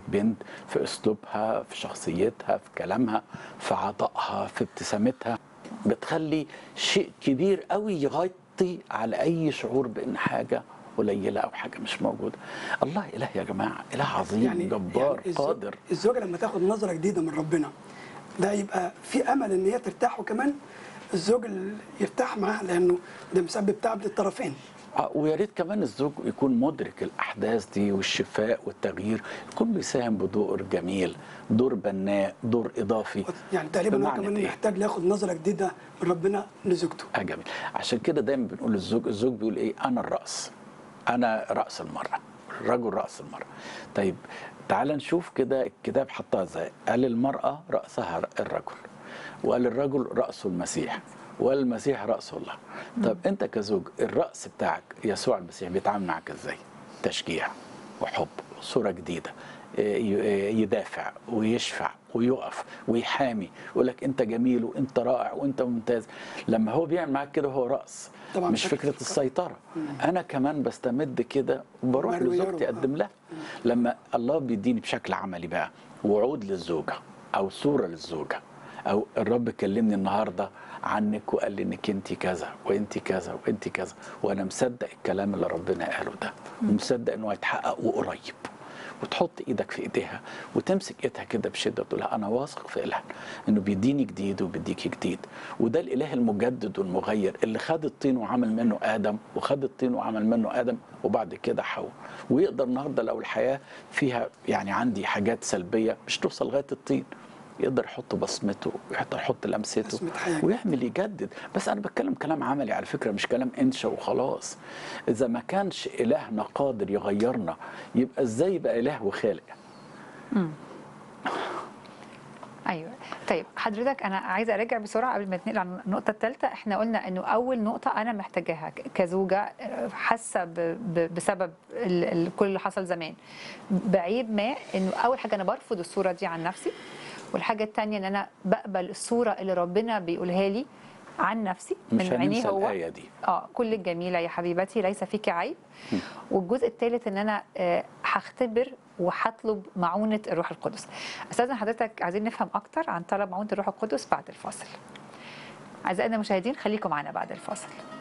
بنت في اسلوبها في شخصيتها في كلامها في عطائها في ابتسامتها بتخلي شيء كبير قوي يغطي على اي شعور بان حاجه قليله او حاجه مش موجوده الله اله يا جماعه اله عظيم يعني جبار يعني الزوج- قادر الزوجه لما تاخد نظره جديده من ربنا ده يبقى في امل ان هي ترتاح وكمان الزوج اللي يرتاح معاها لانه ده مسبب تعب للطرفين آه، ويا ريت كمان الزوج يكون مدرك الاحداث دي والشفاء والتغيير يكون بيساهم بدور جميل دور بناء دور اضافي يعني تقريبا هو بمعنى كمان إيه؟ محتاج ياخد نظره جديده من ربنا لزوجته اه جميل عشان كده دايما بنقول للزوج الزوج بيقول ايه انا الراس انا راس المراه الرجل راس المراه طيب تعال نشوف كده الكتاب حطها ازاي قال المراه راسها الرجل وقال الرجل راسه المسيح والمسيح راسه الله طب انت كزوج الراس بتاعك يسوع المسيح بيتعامل معك ازاي تشجيع وحب صوره جديده ي- يدافع ويشفع ويقف ويحامي يقول لك انت جميل وانت رائع وانت ممتاز لما هو بيعمل معاك كده هو راس طبعاً مش بشكل فكره فكرة. السيطره انا كمان بستمد كده وبروح وماله لزوجتي يروح. اقدم لها لما الله بيديني بشكل عملي بقى وعود للزوجه او صوره للزوجه او الرب كلمني النهارده عنك وقال لي انك انت كذا وانت كذا وانت كذا وانا مصدق الكلام اللي ربنا قاله ده ومصدق انه هيتحقق وقريب وتحط ايدك في ايديها وتمسك ايدها كده بشده وتقول لها انا واثق في اله انه بيديني جديد وبيديكي جديد وده الاله المجدد والمغير اللي خد الطين وعمل منه ادم وخد الطين وعمل منه ادم وبعد كده حواء ويقدر النهارده لو الحياه فيها يعني عندي حاجات سلبيه مش توصل لغايه الطين يقدر يحط بصمته ويقدر يحط لمسته بصمة حياة. ويعمل يجدد بس انا بتكلم كلام عملي على فكره مش كلام انشا وخلاص اذا ما كانش الهنا قادر يغيرنا يبقى ازاي يبقى اله وخالق ايوه طيب حضرتك انا عايزه ارجع بسرعه قبل ما نتنقل على النقطه الثالثه احنا قلنا انه اول نقطه انا محتاجاها ك- كزوجه آه، حاسه ب- ب- بسبب ال- ال- كل اللي حصل زمان بعيب ما انه اول حاجه انا برفض الصوره دي عن نفسي والحاجه الثانيه ان انا بقبل الصوره اللي ربنا بيقولها لي عن نفسي مش من عينيه هننسى هو الايه دي اه كل الجميله يا حبيبتي ليس فيك عيب والجزء الثالث ان انا آه، هختبر وهطلب معونه الروح القدس استاذن حضرتك عايزين نفهم اكتر عن طلب معونه الروح القدس بعد الفاصل اعزائنا المشاهدين خليكم معنا بعد الفاصل